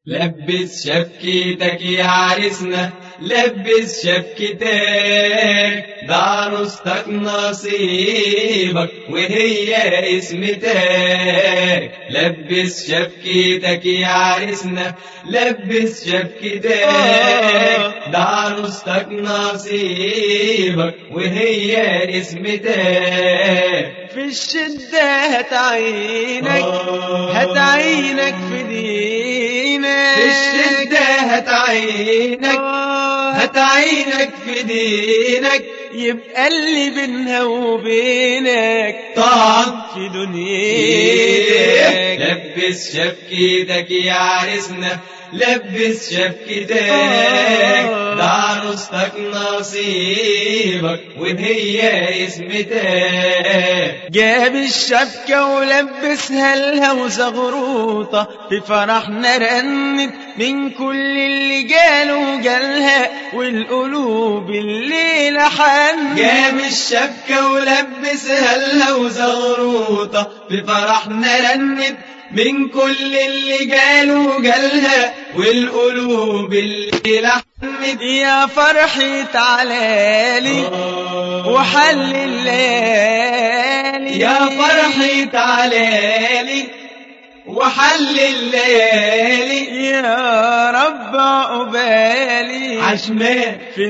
لبس شبكتك يا عرسنا لبس شبكتك ده عروستك نصيبك وهي اسمتك لبس شبكتك يا عرسنا لبس شبكتك ده عروستك نصيبك وهي اسمتك في الشدة هتعينك هتعينك في دينك في الشدة هتعينك هتعينك في دينك يبقى اللي بينها وبينك طعن في دنياك لبس شبكتك يا عرسنا لبس شبكتك ده عروستك نصيبك وهي اسمتك جاب الشبكة ولبسها لها وزغروطة في فرحنا رنت من كل اللي جاله جالها والقلوب الليلة حن جاب الشبكة ولبسها لها وزغروطة في فرحنا رنت من كل اللي جاله جالها والقلوب اللي لحنت يا فرحي تعالالي وحل الليالي يا فرحي تعالالي وحل الليالي يا رب عقبالي عشمان في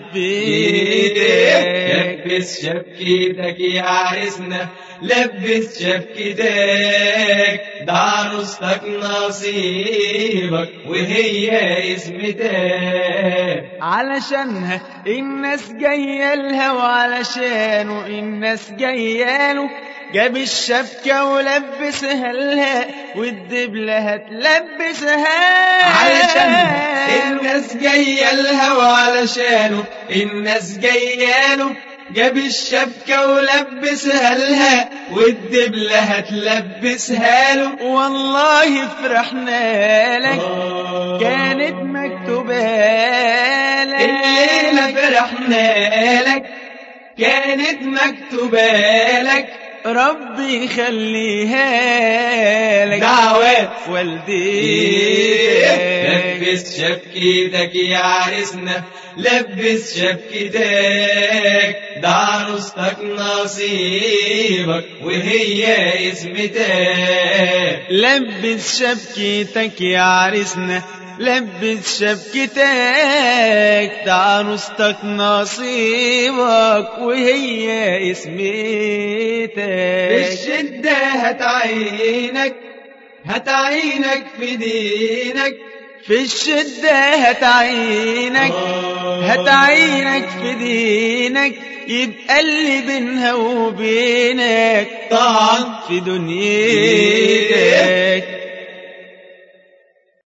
محبتك لبس شبكتك يا عرسنا لبس شبكتك ده عروستك نصيبك وهي اسمتك علشانها الناس جاية لها وعلشانه الناس جاية له جاب الشبكة ولبسها لها والدبلة هتلبسها علشان الناس جاية لها وعلشانه الناس جاية له جاب الشبكة ولبسها لها والدبلة هتلبسها له والله فرحنا لك كانت مكتوبة لك الليلة فرحنا لك كانت مكتوبة لك ربي يخليها لك دعوات والديك لبس شبكتك يا عرسنا لبس شبكتك ده عروستك نصيبك وهي اسمتك لبس شبكتك يا عرسنا لبس شبكتك ده عروستك نصيبك وهي اسمتك بالشدة هتعينك هتعينك في دينك في الشدة هتعينك هتعينك في دينك يبقى اللي بينها وبينك طعن في دنيتك